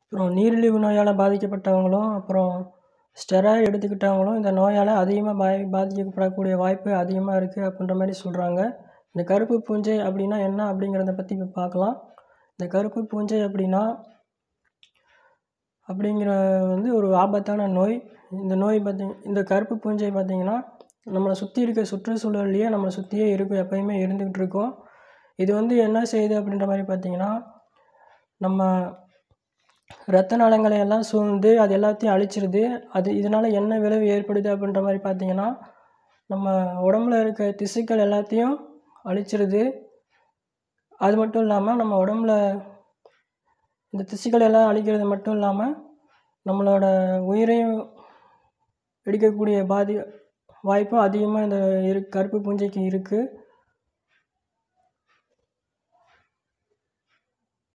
அப்புறம் நீரிழிவு நோயால் பாதிக்கப்பட்டவங்களும் அப்புறம் ஸ்டெராய்டு எடுத்துக்கிட்டவங்களும் இந்த நோயால் அதிகமாக பாதி பாதிக்கப்படக்கூடிய வாய்ப்பு அதிகமாக இருக்குது அப்படின்ற மாதிரி சொல்கிறாங்க இந்த கருப்பு பூஞ்சை அப்படின்னா என்ன அப்படிங்கிறத பற்றி இப்போ பார்க்கலாம் இந்த கருப்பு பூஞ்சை அப்படின்னா அப்படிங்கிற வந்து ஒரு ஆபத்தான நோய் இந்த நோய் பார்த்தி இந்த கருப்பு பூஞ்சை பார்த்திங்கன்னா நம்மளை சுற்றி இருக்க சுற்றுச்சூழல்லையே நம்மளை சுற்றியே இருக்கும் எப்பயுமே இருந்துக்கிட்டு இருக்கும் இது வந்து என்ன செய்யுது அப்படின்ற மாதிரி பார்த்திங்கன்னா நம்ம இரத்த நாளங்களை எல்லாம் சூழ்ந்து அது எல்லாத்தையும் அழிச்சிருது அது இதனால் என்ன விளைவு ஏற்படுது அப்படின்ற மாதிரி பார்த்திங்கன்னா நம்ம உடம்புல இருக்க திசுக்கள் எல்லாத்தையும் அழிச்சிருது அது மட்டும் இல்லாமல் நம்ம உடம்புல இந்த திசுக்கள் எல்லாம் அழிக்கிறது மட்டும் இல்லாமல் நம்மளோட உயிரையும் எடுக்கக்கூடிய பாதி வாய்ப்பும் அதிகமாக இந்த இரு கருப்பு பூஞ்சைக்கு இருக்குது